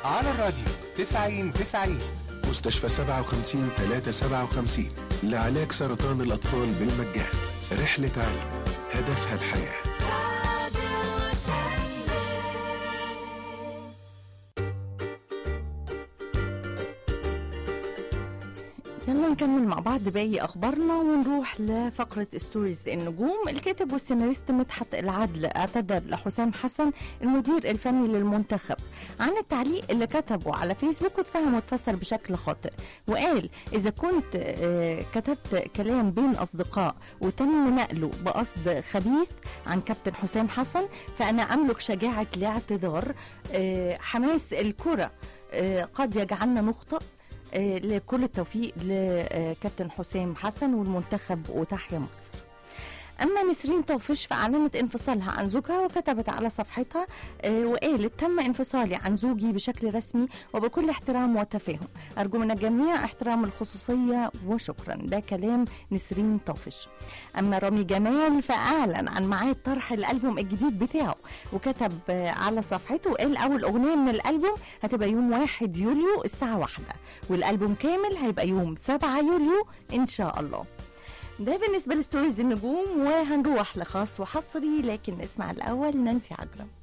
على الراديو 90 90 مستشفى 57 357 لعلاج سرطان الأطفال بالمجان رحلة علم هدفها الحياه يلا نكمل مع بعض باقي اخبارنا ونروح لفقره ستوريز النجوم الكاتب والسيناريست مدحت العدل اعتذر لحسام حسن المدير الفني للمنتخب عن التعليق اللي كتبه على فيسبوك واتفهم واتفسر بشكل خاطئ وقال اذا كنت آه، كتبت كلام بين اصدقاء وتم نقله بقصد خبيث عن كابتن حسام حسن فانا املك شجاعه الاعتذار آه، حماس الكره آه، قد يجعلنا نخطئ آه، لكل التوفيق لكابتن حسام حسن والمنتخب وتحيا مصر اما نسرين طوفش فاعلنت انفصالها عن زوجها وكتبت على صفحتها آه، وقالت تم انفصالي عن زوجي بشكل رسمي وبكل احترام وتفاهم ارجو من الجميع احترام الخصوصيه وشكرا ده كلام نسرين طوفش اما رامي جمال فاعلن عن ميعاد طرح الالبوم الجديد بتاعه وكتب آه، على صفحته قال اول اغنيه من الالبوم هتبقى يوم 1 يوليو الساعه واحدة والالبوم كامل هيبقى يوم 7 يوليو ان شاء الله ده بالنسبة لستوريز النجوم وهنروح لخاص وحصري لكن نسمع الأول نانسي عجرم